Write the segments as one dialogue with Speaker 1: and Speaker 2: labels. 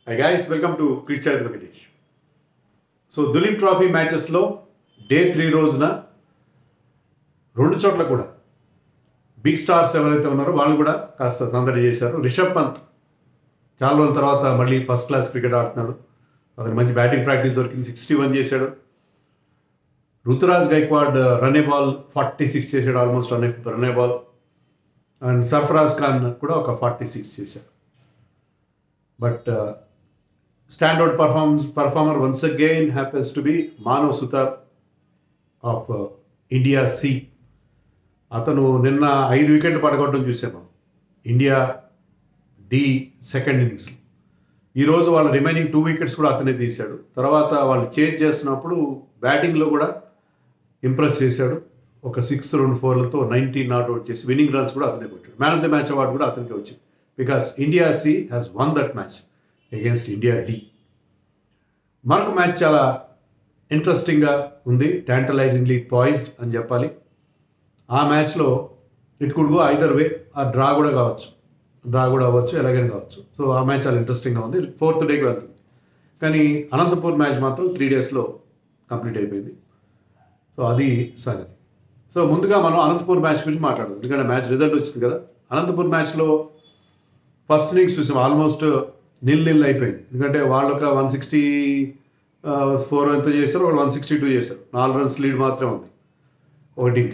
Speaker 1: High guys welcome to క్రిస్టాయిత్ Venkatesh so Duleep trophy మ్యాచెస్లో day three రోజున రెండు చోట్ల కూడా బిగ్ స్టార్స్ ఎవరైతే ఉన్నారో వాళ్ళు కూడా కాస్త సందడి చేశారు రిషబ్ పంత్ చాలా రోజుల తర్వాత మళ్ళీ ఫస్ట్ క్లాస్ క్రికెట్ ఆడుతున్నాడు అతను మంచి బ్యాటింగ్ ప్రాక్టీస్ దొరికింది సిక్స్టీ వన్ చేశాడు Ruturaj Gaikwad run a ball forty six చేశాడు almost run run a ball and Sarfaraz Khan కూడా ఒక ఫార్టీ సిక్స్ చేశాడు but standard performance performer once again happens to be Manav Suthar of India C అతను నిన్న ఐదు వికెట్లు పడగొట్టడం చూసాము ఇండియా డి సెకండ్ ఇన్నింగ్స్లో ఈరోజు వాళ్ళ రిమైనింగ్ టూ వికెట్స్ కూడా అతనే తీశాడు తర్వాత వాళ్ళు చేంజ్ చేస్తున్నప్పుడు బ్యాటింగ్లో కూడా ఇంప్రెస్ చేశాడు ఒక సిక్స్ రెండు ఫోర్లతో నైన్టీన్ నాట్ అవుట్ చేసి విన్నింగ్ రన్స్ కూడా అతనే కొట్టాడు man of the match award కూడా అతనికి వచ్చింది because India C has won that match against India D మరొక మ్యాచ్ చాలా ఇంట్రెస్టింగ్గా ఉంది టాంటలైజింగ్లీ పాయిజ్డ్ అని చెప్పాలి ఆ మ్యాచ్లో it could go either way ఆ డ్రా కూడా కావచ్చు డ్రా కూడా అవ్వచ్చు ఎలాగైనా కావచ్చు సో ఆ మ్యాచ్ చాలా ఇంట్రెస్టింగ్గా ఉంది ఫోర్త్ డేకి వెళ్తుంది కానీ అనంతపూర్ మ్యాచ్ మాత్రం త్రీ డేస్లో కంప్లీట్ అయిపోయింది సో అది సంగతి సో ముందుగా మనం అనంతపూర్ మ్యాచ్ గురించి మాట్లాడదాం ఎందుకంటే మ్యాచ్ రిజల్ట్ వచ్చింది కదా అనంతపూర్ మ్యాచ్లో ఫస్ట్ ఇన్నింగ్స్ చూసాం ఆల్మోస్ట్ నిల్ నిల్ అయిపోయింది ఎందుకంటే వాళ్ళు ఒక వన్ సిక్స్టీ ఫోర్ ఎంత చేశారు వాళ్ళు వన్ సిక్స్టీ టూ చేశారు నాలుగు రన్స్ లీడ్ మాత్రమే ఉంది ఒకటికి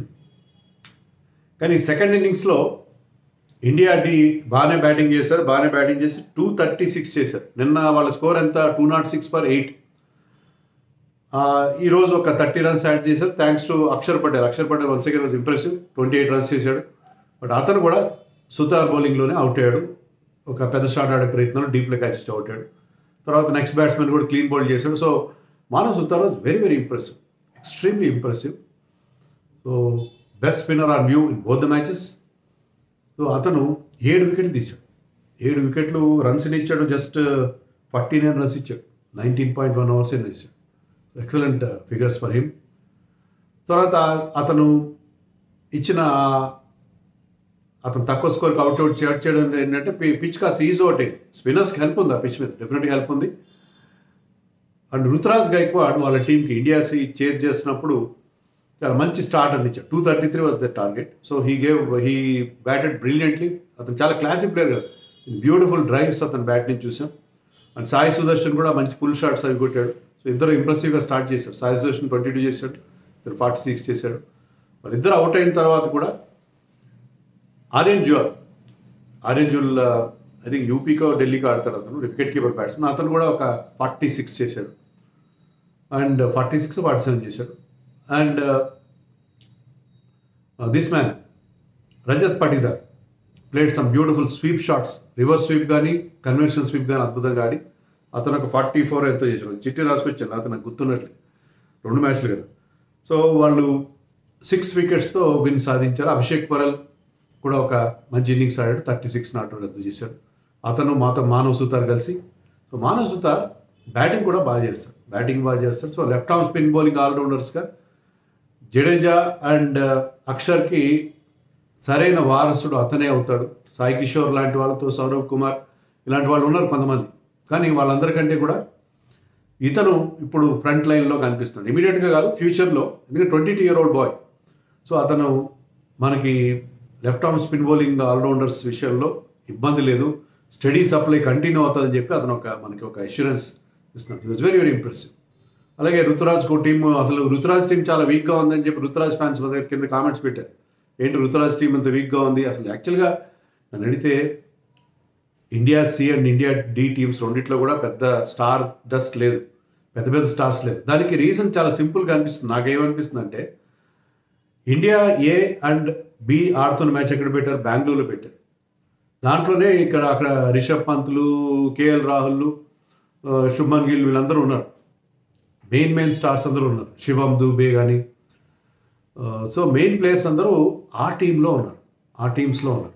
Speaker 1: కానీ సెకండ్ ఇన్నింగ్స్లో ఇండియా డి బాగానే బ్యాటింగ్ చేశారు బాగానే బ్యాటింగ్ చేసి టూ థర్టీ సిక్స్ చేశారు నిన్న వాళ్ళ స్కోర్ ఎంత two nought six for eight ఈరోజు ఒక థర్టీ రన్స్ యాడ్ చేశారు thanks to Akshar Patel Akshar Patel one second was impressive twenty eight runs చేశాడు బట్ అతను కూడా సుతార్ బౌలింగ్లోనే అవుట్ అయ్యాడు ఒక పెద్ద షాట్ ఆడే ప్రయత్నంలో డీప్లో క్యాచ్ ఇచ్చి అవుట్ అయ్యాడు తర్వాత నెక్స్ట్ బ్యాట్స్మెన్ కూడా క్లీన్ బౌల్ చేశాడు so Manav Suthar was very very impressive extremely impressive so best spinner are new in both the matches so అతను ఏడు వికెట్లు తీశాడు ఏడు వికెట్లు రన్స్ ఇచ్చాడు జస్ట్ ఫార్టీ నైన్ రన్స్ ఇచ్చాడు నైన్టీన్ పాయింట్ వన్ అవర్స్ ఎన్ని ఇచ్చాడు ఎక్సలెంట్ ఫిగర్స్ ఫర్ హిమ్ తర్వాత అతను ఇచ్చిన అతను తక్కువ స్కోర్కి అవుట్ అవుట్ చేయడం ఏంటంటే పిచ్ కాస్త ఈజీ ఒకటి స్పిన్నర్స్కి హెల్ప్ ఉంది ఆ పిచ్ మీద డెఫినెట్గా హెల్ప్ ఉంది అండ్ రుతురాజ్ గైక్వాడ్ వాళ్ళ టీంకి ఇండియాసి చేజ్ చేసినప్పుడు చాలా మంచి స్టార్ట్ అందించాడు two thirty three was the target so he gave he batted brilliantly అతను చాలా క్లాసిక్ ప్లేయర్ కదా బ్యూటిఫుల్ డ్రైవ్స్ అతను బ్యాట్ నుంచి చూసాం అండ్ సాయి సుదర్శన్ కూడా మంచి పుల్ షాట్స్ అవి కొట్టాడు సో ఇద్దరు ఇంప్రెసివ్గా స్టార్ట్ చేశారు సాయి సుదర్శన్ ట్వంటీ టూ చేశాడు ఇద్దరు ఫార్టీ సిక్స్ చేశాడు వాళ్ళిద్దరు అవుట్ అయిన తర్వాత కూడా ఆర్యన్ జువల్ ఆర్యన్ జువల్ ఐ థింక్ యూపీకో ఢిల్లీకి ఆడతాడు అతను వికెట్ కీపర్ బ్యాట్స్మెన్ అతను కూడా ఒక ఫార్టీ సిక్స్ చేశాడు and forty six forty seven చేశాడు and this man Rajat Patidar played some beautiful sweep shots reverse sweep కానీ కన్వెన్షన్ స్వీప్ కానీ అద్భుతంగా ఆడి అతను ఒక ఫార్టీ ఫోర్ ఎంతో చేశాడు చిట్టి రాసుకొచ్చాను అతను నాకు గుర్తున్నట్లే రెండు మ్యాచ్లు కదా సో వాళ్ళు సిక్స్ వికెట్స్తో విన్ సాధించారు అభిషేక్ పరల్ కూడా ఒక మంచి ఇన్నింగ్స్ ఆడాడు థర్టీ సిక్స్ నాట్ రద్దు చేశాడు అతను మాతో మానవ్ సుతార్ కలిసి సో మానవ్ సుతార్ బ్యాటింగ్ కూడా బాగా చేస్తారు బ్యాటింగ్ బాగా చేస్తారు so left arm spin bowling ఆల్రౌండర్స్గా జడేజా అండ్ అక్షర్కి సరైన వారసుడు అతనే అవుతాడు సాయి కిషోర్ లాంటి వాళ్ళతో సౌరవ్ కుమార్ ఇలాంటి వాళ్ళు ఉన్నారు కొంతమంది కానీ వాళ్ళందరికంటే కూడా ఇతను ఇప్పుడు ఫ్రంట్ లైన్లో కనిపిస్తున్నాడు ఇమీడియట్గా కాదు ఫ్యూచర్లో ఎందుకంటే twenty two year old boy so అతను మనకి left arm spin bowling allrounders విషయంలో ఇబ్బంది లేదు స్టడీ సప్లై కంటిన్యూ అవుతుందని చెప్పి అతను ఒక మనకి ఒక అష్యూరెన్స్ ఇస్తున్నాడు it was very very impressive అలాగే రుతురాజ్ కో టీం అసలు రుతురాజ్ టీం చాలా వీక్గా ఉందని చెప్పి రుతురాజ్ ఫ్యాన్స్ మన దగ్గర కింద కామెంట్స్ పెట్టారు ఏంటి రుతురాజ్ టీం అంత వీక్గా ఉంది అసలు యాక్చువల్గా నన్ను అడిగితే India C and India D teams రెండిట్లో కూడా పెద్ద స్టార్ డస్ట్ లేదు పెద్ద పెద్ద స్టార్స్ లేదు దానికి రీజన్ చాలా సింపుల్గా అనిపిస్తుంది నాకేమనిపిస్తుంది అంటే ఇండియా ఏ అండ్ బి ఆడుతున్న మ్యాచ్ ఎక్కడ పెట్టారు బెంగళూరులో పెట్టారు దాంట్లోనే ఇక్కడ అక్కడ రిషబ్ పంత్లు కేఎల్ రాహుల్ శుభన్ గిల్ వీళ్ళందరూ ఉన్నారు మెయిన్ మెయిన్ స్టార్స్ అందరూ ఉన్నారు శివం దూబే కానీ సో మెయిన్ ప్లేయర్స్ అందరూ ఆ టీంలో ఉన్నారు ఆ టీమ్స్లో ఉన్నారు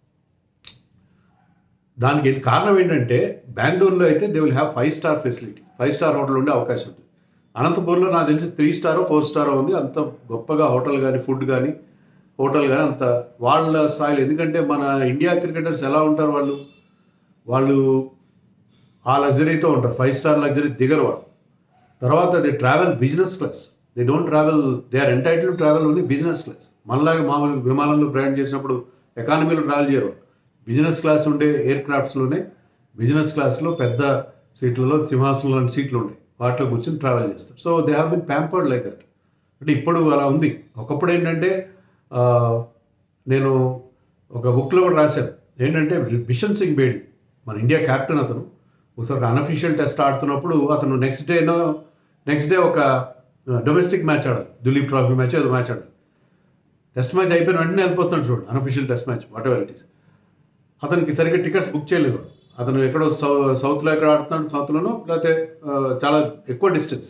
Speaker 1: దానికి కారణం ఏంటంటే బెంగళూరులో అయితే they will have five star facility five star hotel ఉండే అవకాశం ఉంది అనంతపూర్లో నాకు తెలిసి త్రీ స్టారో ఫోర్ స్టారో ఉంది అంత గొప్పగా హోటల్ కానీ ఫుడ్ కానీ హోటల్ కానీ అంత వాళ్ళ స్థాయిలో ఎందుకంటే మన ఇండియా క్రికెటర్స్ ఎలా ఉంటారు వాళ్ళు వాళ్ళు ఆ లగ్జరీతో ఉంటారు ఫైవ్ స్టార్ లగ్జరీ దిగరు వాళ్ళు తర్వాత they travel business class they don't travel they are entitle travel only business class మనలాగా మామూలు విమానంలో ప్రయాణం చేసినప్పుడు ఎకానమీలో ట్రావెల్ చేయరు బిజినెస్ క్లాస్ ఉండే ఎయిర్ క్రాఫ్ట్స్లోనే బిజినెస్ క్లాస్లో పెద్ద సీట్లలో సింహాసనం లాంటి సీట్లు ఉంటాయి వాటిలో కూర్చొని ట్రావెల్ చేస్తారు so they have been pampered like that అంటే ఇప్పుడు అలా ఉంది ఒకప్పుడు ఏంటంటే ఆ, నేను ఒక బుక్లో కూడా రాశాను ఏంటంటే బిషన్ సింగ్ బేడి మన ఇండియా క్యాప్టెన్ అతను ఒకసారి అన్అఫీషియల్ టెస్ట్ ఆడుతున్నప్పుడు అతను నెక్స్ట్ డేనో నెక్స్ట్ డే ఒక డొమెస్టిక్ మ్యాచ్ ఆడాలి దులీప్ ట్రాఫీ మ్యాచ్ ఏదో మ్యాచ్ ఆడాలి టెస్ట్ మ్యాచ్ అయిపోయిన వెంటనే వెళ్ళిపోతున్నాడు చూడు unofficial test match whatever it is అతనికి సరిగ్గా టికెట్స్ బుక్ చేయలేదు అతను ఎక్కడో సౌ సౌత్లో ఎక్కడ ఆడుతున్నాడు సౌత్లోనో లేకపోతే ఆ, చాలా ఎక్కువ డిస్టెన్స్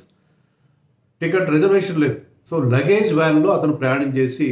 Speaker 1: టికెట్ రిజర్వేషన్ లేదు సో లగేజ్ వ్యాన్లో అతను ప్రయాణం చేసి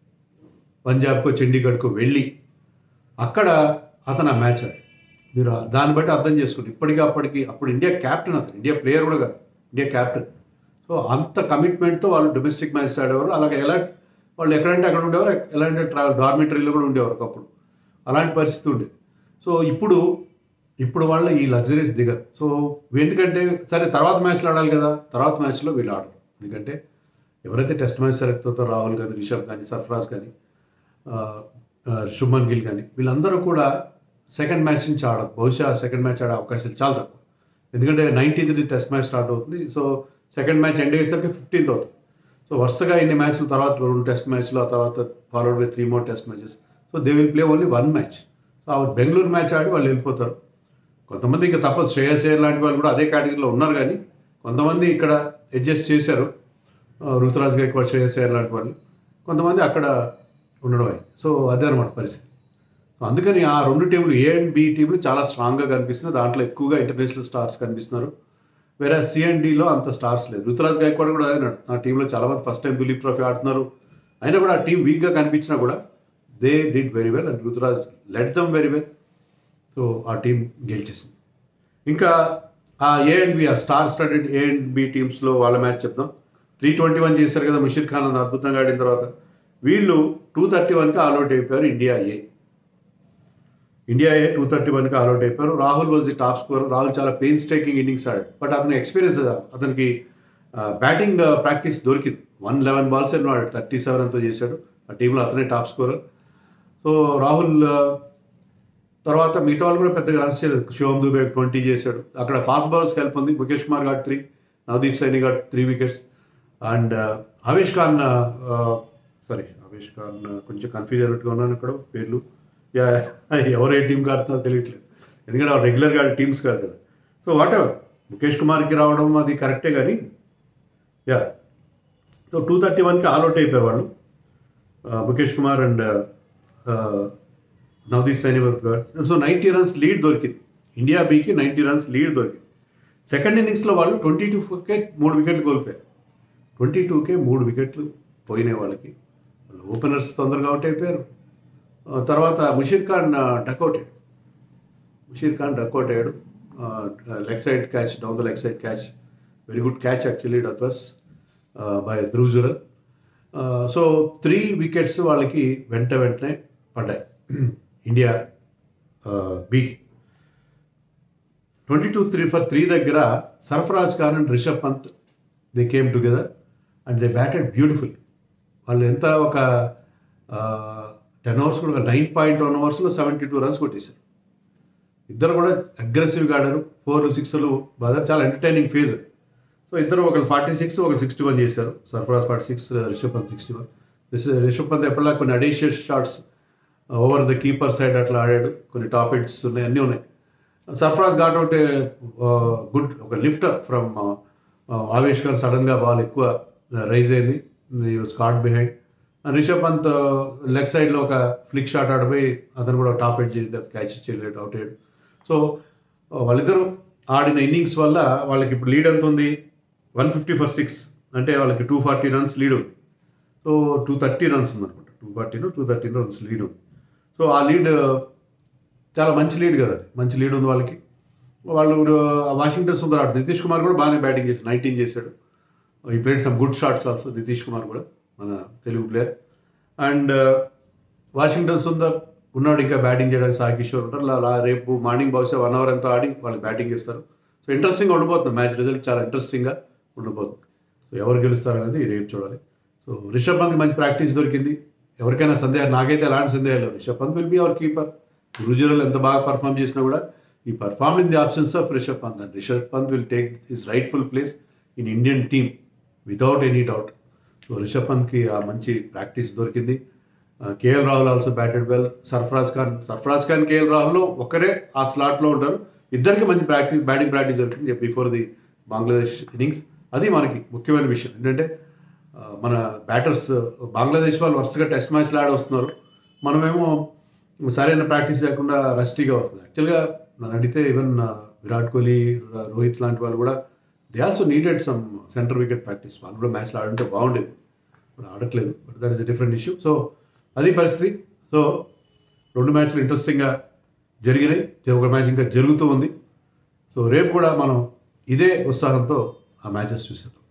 Speaker 1: పంజాబ్కో చండీగఢ్కో వెళ్ళి అక్కడ అతను ఆ మ్యాచ్ ఆడాడు మీరు ఆ- దాన్ని బట్టి అర్థం చేసుకోండి ఇప్పటికీ అప్పటికి అప్పుడు ఇండియా క్యాప్టెన్ అతను ఇండియా ప్లేయర్ కూడా కాదు ఇండియా క్యాప్టెన్ సో అంత కమిట్మెంట్తో వాళ్ళు డొమెస్టిక్ మ్యాచ్ ఆడేవారు అలాగే ఎలా వాళ్ళు ఎక్కడంటే అక్కడ ఉండేవారు ఎలాంటి ట్రావెల్ డార్మిటరీలో కూడా ఉండేవారు ఒకప్పుడు అలాంటి పరిస్థితి ఉండేది సో ఇప్పుడు ఇప్పుడు వాళ్ళ ఈ లగ్జరీస్ దిగరు సో ఎందుకంటే సరే తర్వాత మ్యాచ్లో ఆడాలి కదా తర్వాత మ్యాచ్లో వీళ్ళు ఆడరు ఎందుకంటే ఎవరైతే టెస్ట్ మ్యాచ్ సెలెక్ట్ అవుతారో రాహుల్ కానీ రిషబ్ కానీ సర్ఫరాజ్ కానీ ఆ, ఆ, శుభ్మన్ గిల్ కానీ వీళ్ళందరూ కూడా సెకండ్ మ్యాచ్ నుంచి ఆడరు బహుశా సెకండ్ మ్యాచ్ ఆడే అవకాశాలు చాలా తక్కువ ఎందుకంటే నైన్టీన్త్ టెస్ట్ మ్యాచ్ స్టార్ట్ అవుతుంది సో సెకండ్ మ్యాచ్ ఎండ్ అయ్యేసరికి ఫిఫ్టీన్త్ అవుతుంది సో వరుసగా ఇన్ని మ్యాచ్ల తర్వాత రెండు టెస్ట్ మ్యాచ్లు ఆ తర్వాత followed by three more test matches so they will play only one match so ఆ బెంగళూరు మ్యాచ్ ఆడి వాళ్ళు వెళ్ళిపోతారు కొంతమంది ఇంకా తప్పదు శ్రేయస్ అయ్యర్ లాంటి వాళ్ళు కూడా అదే కేటగిరీలో ఉన్నారు కానీ కొంతమంది ఇక్కడ అడ్జస్ట్ చేశారు ఆ, ఋతురాజ్ గైక్వాడ్ శ్రేయస్ అయ్యర్ లాంటి వాళ్ళు కొంతమంది అక్కడ ఉండడమే సో అదే అనమాట పరిస్థితి సో అందుకని ఆ రెండు టీంలు ఏ అండ్ బి టీంలు చాలా స్ట్రాంగ్గా కనిపిస్తున్నాయి దాంట్లో ఎక్కువగా ఇంటర్నేషనల్ స్టార్స్ కనిపిస్తున్నారు వేరే సి అండ్ డిలో అంత స్టార్స్ లేదు ఋతురాజ్ గైక్వాడ్ కూడా అదే అన్నాడు నా టీంలో చాలా మంది ఫస్ట్ టైం దులీప్ ట్రోఫీ ఆడుతున్నారు అయినా కూడా ఆ టీం వీక్గా కనిపించినా కూడా they did very well and Ruturaj led them very well so ఆ టీం గెలిచేసింది ఇంకా ఆ ఏ అండ్ బి ఆ star studded A and B టీమ్స్లో వాళ్ళ మ్యాచ్ చెప్దాం త్రీ ట్వంటీ వన్ చేశారు కదా ముషీర్ ఖాన్ అని అద్భుతంగా ఆడిన తర్వాత వీళ్ళు టూ థర్టీ వన్కి ఆల్అౌట్ అయిపోయారు India A India A two thirty వన్కి ఆల్అౌట్ అయిపోయారు Rahul was the top score Rahul చాలా పెయిన్స్ టేకింగ్ ఇన్నింగ్స్ ఆడాడు బట్ అతని ఎక్స్పీరియన్స్ అతనికి బ్యాటింగ్ ప్రాక్టీస్ దొరికింది వన్ లెవెన్ బాల్స్ ఎన్నో ఆడాడు థర్టీ సెవెన్ అంతా చేశాడు ఆ టీంలో అతనే టాప్ స్కోరర్ సో రాహుల్ ఆ, తర్వాత మిగతా వాళ్ళు కూడా పెద్దగా రన్స్ చేయలేదు శివం దుబే ట్వంటీ చేశాడు అక్కడ ఫాస్ట్ బౌలర్స్కి హెల్ప్ ఉంది Mukesh Kumar got three Navdeep Saini got three wickets and Avesh Khan sorry Avesh Khan ఆ, కొంచెం కన్ఫ్యూజ్ అయినట్టుగా ఉన్నాను ఇక్కడ పేర్లు యా ఎవరు ఏ టీంకి ఆడుతున్నారో తెలియట్లేదు ఎందుకంటే వాళ్ళు రెగ్యులర్గా ఆడే టీమ్స్ కాదు కదా సో వాట్ ఎవర్ ముఖేష్ కుమార్కి రావడం అది కరెక్టే కానీ యా సో టూ థర్టీ వన్కి ఆల్అౌట్ అయిపోయారు వాళ్ళు ఆ, Mukesh Kumar and Navdeep Saini so ninety runs lead దొరికింది ఇండియా బీకి నైంటీ రన్స్ లీడ్ దొరికింది సెకండ్ ఇన్నింగ్స్లో వాళ్ళు ట్వంటీ టూకే మూడు వికెట్లు కోల్పోయారు ట్వంటీ టూకే మూడు వికెట్లు పోయినాయి వాళ్ళకి వాళ్ళ ఓపెనర్స్ తొందరగా అవుట్ అయిపోయారు ఆ, తర్వాత ముషీర్ ఖాన్ డక్అవుట్ అయ్యాడు ముషీర్ ఖాన్ డక్అవుట్ అయ్యాడు leg side catch down the leg side catch very good catch actually that was by Dhruv Jurel so three wickets వాళ్ళకి వెంట వెంటనే పడ్డాయి ఇండియా బీకి twenty two three for three దగ్గర Sarfaraz Khan and Rishabh Pant they came together and they batted beautiful వాళ్ళు ఎంత ఒక ten hours కూడా నైన్ పాయింట్ వన్ అవర్స్లో సెవెంటీ టూ రన్స్ కొట్టేశారు ఇద్దరు కూడా అగ్రెసివ్గా ఆడారు ఫోర్ సిక్స్లు బాగా చాలా ఎంటర్టైనింగ్ ఫేజ్ సో ఇద్దరు ఒకరు ఫార్టీ సిక్స్ ఒకరు సిక్స్టీ వన్ చేశారు Sarfaraz forty six Rishabh Pant sixty one Rishabh Pant ఎప్పటిలా కొన్ని audacious shots over the keeper side అట్లా ఆడాడు కొన్ని టాప్ హిట్స్ ఉన్నాయి అన్నీ ఉన్నాయి సర్ఫరాజ్ గాట్ అవుట్ గుడ్ ఒక లిఫ్టర్ ఫ్రమ్ ఆవేష్ ఖాన్ సడన్గా బాల్ ఎక్కువ రైజ్ అయింది caught behind Rishabh Pant leg సైడ్లో ఒక ఫ్లిక్ షాట్ ఆడిపోయి అతను కూడా టాప్ హెడ్ చేసి క్యాచ్ చేయలేడు అవుట్ అయ్యాడు సో వాళ్ళిద్దరూ ఆడిన ఇన్నింగ్స్ వల్ల వాళ్ళకి ఇప్పుడు లీడ్ ఎంత ఉంది వన్ ఫిఫ్టీ ఫర్ సిక్స్ అంటే వాళ్ళకి టూ ఫార్టీ రన్స్ లీడ్ ఉంది సో టూ థర్టీ రన్స్ ఉందనుకుంటా టూ ఫార్టీను టూ థర్టీ రన్స్ లీడ్ ఉంది సో ఆ లీడ్ చాలా మంచి లీడ్ కదా అది. మంచి లీడ్ ఉంది వాళ్ళకి వాళ్ళు ఆ వాషింగ్టన్ సుందర్ ఆడు నితీష్ కుమార్ కూడా బాగానే బ్యాటింగ్ చేశాడు నైన్టీన్ చేశాడు ఈ played some good shots also Nitish Kumar కూడా మన తెలుగు ప్లేయర్ అండ్ వాషింగ్టన్ సుందర్ ఉన్నాడు ఇంకా బ్యాటింగ్ చేయడానికి సాయి కిషోర్ ఉంటారు లా- లా- రేపు మార్నింగ్ బహుశా వన్ అవర్ అంతా ఆడి వాళ్ళు బ్యాటింగ్ ఇస్తారు సో ఇంట్రెస్టింగ్గా ఉండబోతుంది మ్యాచ్ రిజల్ట్ చాలా ఇంట్రెస్టింగ్గా ఉండబోతుంది సో ఎవరు గెలుస్తారు అనేది రేపు చూడాలి సో రిషబ్ పంత్ మంచి ప్రాక్టీస్ దొరికింది ఎవరికైనా సందేహం నాకైతే ఎలాంటి సందేహాలు లేవు Rishabh Pant will be our keeper గురుజులు ఎంత బాగా పర్ఫామ్ చేసినా కూడా ఈ perform in the options of Rishabh Pant and Rishabh Pant will take his rightful place in Indian team without any doubt so Rishabh పంత్కి ఆ మంచి ప్రాక్టీస్ దొరికింది KL Rahul also batted well Sarfaraz Khan Sarfaraz Khan KL Rahul ఒకరే ఆ స్లాట్లో ఉంటారు ఇద్దరికి మంచి ప్రాక్టీస్ బ్యాటింగ్ ప్రాక్టీస్ దొరికింది బిఫోర్ ది బంగ్లాదేశ్ ఇన్నింగ్స్ అది మనకి ముఖ్యమైన విషయం ఏంటంటే ఆ, మన బ్యాటర్స్ బంగ్లాదేశ్ వాళ్ళు వరుసగా టెస్ట్ మ్యాచ్లు ఆడి వస్తున్నారు మనమేమో సరైన ప్రాక్టీస్ లేకుండా రస్టీగా వస్తుంది యాక్చువల్గా నన్ను అడిగితే ఈవెన్ విరాట్ కోహ్లీ ర- రోహిత్ లాంటి వాళ్ళు కూడా they also needed some centre wicket practice వాళ్ళు కూడా మ్యాచ్లో ఆడుంటే బాగుండేది ఇప్పుడు ఆడట్లేదు but that is a different issue so అది పరిస్థితి సో రెండు మ్యాచ్లు ఇంట్రెస్టింగ్గా జరిగినాయి ఒక మ్యాచ్ ఇంకా జరుగుతూ ఉంది సో రేపు కూడా మనం ఇదే ఉత్సాహంతో ఆ మ్యాచెస్ చూసేద్దాం